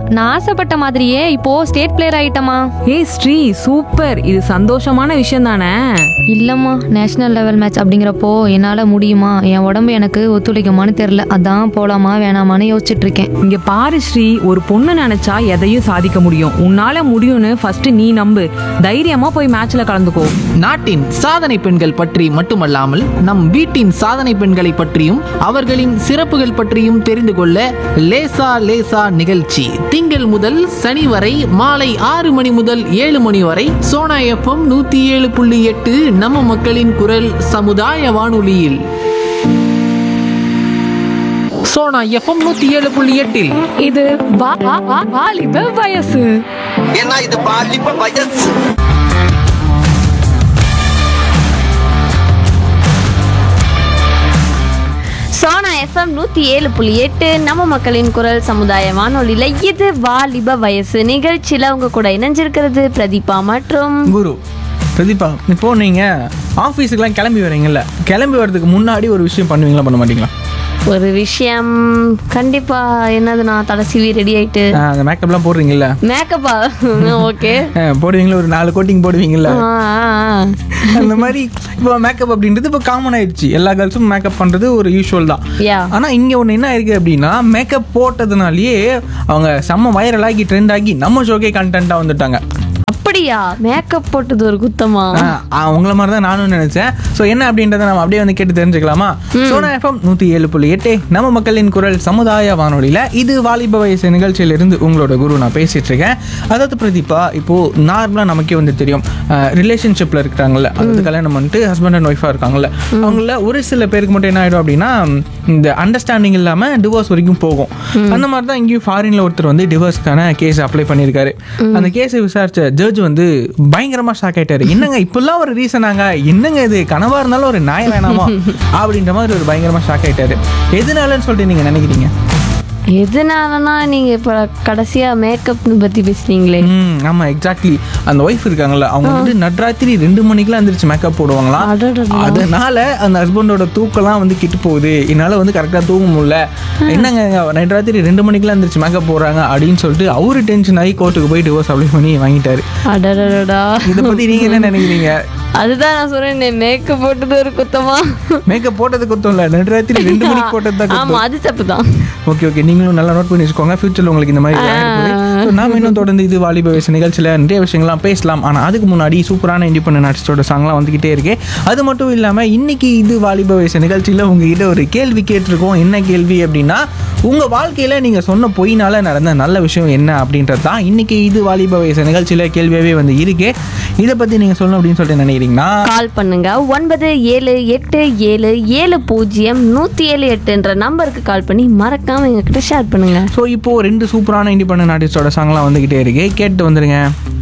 நான் ஆசைப்பட்ட மாதிரியே இப்போ ஸ்டேட் பிளேயர் ஆயிட்டமா ஏய் ஸ்ரீ சூப்பர் இது சந்தோஷமான விஷயம் தானே இல்லம்மா நேஷனல் லெவல் மேட்ச் அப்படிங்கிறப்போ என்னால முடியுமா என் உடம்பு எனக்கு ஒத்துழைக்குமான்னு தெரியல அதான் போலாமா வேணாமான்னு யோசிச்சுட்டு இருக்கேன் இங்க பாரு ஸ்ரீ ஒரு பொண்ணு நினைச்சா எதையும் சாதிக்க முடியும் உன்னால முடியும்னு ஃபர்ஸ்ட் நீ நம்பு தைரியமா போய் மேட்ச்ல கலந்துக்கோ நாட்டின் சாதனை பெண்கள் பற்றி மட்டுமல்லாமல் நம் வீட்டின் சாதனை பெண்களை பற்றியும் அவர்களின் சிறப்புகள் பற்றியும் தெரிந்து கொள்ள லேசா லேசா நிகழ்ச்சி திங்கள் முதல் சனி வரை மாலை ஆறு மணி முதல் ஏழு மணி வரை சோனா எஃப்எம் நூத்தி ஏழு புள்ளி எட்டு நம்ம மக்களின் குரல் சமுதாய வானொலியில் சோனா எஃப்எம் நூத்தி ஏழு புள்ளி எட்டில் இது வாலிப வயசு ஏன்னா இது பாலிப்ப வயசு சோனா எஃப்எம் நூற்றி ஏழு புள்ளி எட்டு நம்ம மக்களின் குரல் சமுதாய வானொலியில் இது வாலிப வயசு நிகழ்ச்சியில் உங்க கூட இணைஞ்சிருக்கிறது பிரதீபா மற்றும் குரு பிரதீபா இப்போ நீங்க ஆஃபீஸுக்கெல்லாம் கிளம்பி வரீங்கல்ல கிளம்பி வரதுக்கு முன்னாடி ஒரு விஷயம் பண்ணுவீங்களா பண்ண மாட்டீங்களா ஒரு விஷயம் கண்டிப்பா என்னதுண்ணா தலை சீவி ரெடி ஆயிட்டு ஆ, அந்த மேக்கப்லாம் போடுறீங்கல்ல மேக்கப்பா ஓகே ஆ, போடுவீங்களா ஒரு நாலு கோட்டிங் போடுவீங்கல்ல அந்த மாதிரி இப்போ மேக்கப் அப்படின்றது இப்போ காமன் ஆயிடுச்சு எல்லா கேர்ள்ஸும் மேக்கப் பண்ணுறது ஒரு யூஷுவல் தான் யா ஆனால் இங்கே ஒன்று என்ன இருக்குது அப்படின்னா மேக்கப் போட்டதுனாலேயே அவங்க செம்ம வைரல் ஆகி ட்ரெண்ட் ஆகி நம்ம ஷோக்கே கண்டென்ட்டாக வந்துட்டாங்க அப்படியா மேக்கப் போட்டது ஒரு குத்தமா ஆ, அவங்கள மாதிரி தான் நானும் நினைச்சேன் ஸோ என்ன அப்படின்றத நம்ம அப்படியே வந்து கேட்டு தெரிஞ்சுக்கலாமா சோனா எஃப்எம் நூற்றி ஏழு புள்ளி எட்டு நம்ம மக்களின் குரல் சமுதாய வானொலியில் இது வாலிப வயசு நிகழ்ச்சியிலிருந்து உங்களோட குரு நான் பேசிட்டு இருக்கேன் அதாவது பிரதீபா இப்போ நார்மலாக நமக்கே வந்து தெரியும் ரிலேஷன்ஷிப்பில் இருக்கிறாங்கல்ல அதாவது கல்யாணம் பண்ணிட்டு ஹஸ்பண்ட் அண்ட் ஒய்ஃபாக இருக்காங்கல்ல அவங்கள ஒரு சில பேருக்கு மட்டும் என்ன ஆகிடும் அப்படின்னா இந்த அண்டர்ஸ்டாண்டிங் இல்லாமல் டிவோர்ஸ் வரைக்கும் போகும் அந்த மாதிரி தான் இங்கேயும் ஃபாரின்ல ஒருத்தர் வந்து டிவோர்ஸ்க்கான கேஸ் அப்ளை பண்ணியிருக்காரு அந்த கேஸை விசாரிச்ச ஜட்ஜ் வந்து பயங்கரமா ஷாக் ஆயிட்டாரு என்னங்க இப்பெல்லாம் ஒரு ரீசனாங்க என்னங்க இது கனவா இருந்தாலும் ஒரு நாய் வேணாமா அப்படின்ற மாதிரி ஒரு பயங்கரமா ஷாக் ஆயிட்டாரு எதனாலன்னு சொல்லிட்டு நீங்க நினைக்கிறீங்க எதனாலனா நீங்க இப்ப கடைசியா மேக்கப் பத்தி பேசுனீங்களே ம் ஆமா எக்ஸாக்ட்லி அந்த ஒய்ஃப் இருக்காங்கல்ல அவங்க வந்து நட்ராத்திரி ரெண்டு மணிக்கெல்லாம் எந்திரிச்சு மேக்கப் போடுவாங்களாம் அடடடா. அதனால அந்த ஹஸ்பண்டோட தூக்கம்லாம் வந்து கிட்டு போகுது என்னால வந்து கரெக்டா தூங்க முடியல என்னங்க நட்ராத்திரி ரெண்டு மணிக்கெல்லாம் எந்திரிச்சு மேக்கப் போடுறாங்க அப்படின்னு சொல்லிட்டு அவரு டென்ஷன் ஆகி கோர்ட்டுக்கு போய் டிவோர்ஸ் அப்ளை பண்ணி வாங்கிட்டாரு அடடடா இதை பத்தி நீங்க என்ன நினைக்கிறீங்க அதுதான் நான் சொல்றேன் மேக்கப் போட்டது ஒரு குத்தமா மேக்கப் போட்டது குத்தம் இல்ல நடுராத்திரி ரெண்டு மணிக்கு போட்டது தான் ஆமா குத்தம் அது தப்பு தான் ஓகே ஓகே நீங்களும் நல்லா நோட் பண்ணி வச்சுக்கோங்க ஃபியூச்சர்ல உங்களுக்கு இந்த மாதிரி ஆயிடப்போகுது. So, நாம இன்னும் தொடர்ந்து இது வாலிப வயசு நிகழ்ச்சியில நிறைய விஷயங்கள்லாம் பேசலாம் ஆனா அதுக்கு முன்னாடி சூப்பரான இண்டிபெண்டன்ட் ஆர்டிஸ்டோட சாங்லாம் வந்துகிட்டே இருக்கு அது மட்டும் இல்லாம இன்னைக்கு இது வாலிப வயசு நிகழ்ச்சியில உங்ககிட்ட ஒரு கேள்வி கேட்டிருக்கோம் என்ன கேள்வி அப்படின்னா உங்க வாழ்க்கையில நீங்க சொன்ன பொய்னால நடந்த நல்ல விஷயம் என்ன அப்படின்றது தான் இன்னைக்கு இது வாலிப வயசு நிகழ்ச்சியில கேள்வியாவே வந்து இருக்கு இதை பத்தி நீங்க சொல்லணும் அப்படின்னு சொல்லிட்டு நினைக்கிறீங்கன்னா கால் பண்ணுங்க ஒன்பது ஏழு எட்டு ஏழு ஏழு பூஜ்ஜியம் நூத்தி ஏழு எட்டுன்ற நம்பருக்கு கால் பண்ணி மறக்காம எங்ககிட்ட ஷேர் பண்ணுங்க ஸோ இப்போ ரெண்டு சூப்பரான இண்டிபெண்டன்ட் ஆர்டிஸ்டோட சாங்லாம் வந்துகிட்டே இருக்கு கேட்டு வந்துருங்க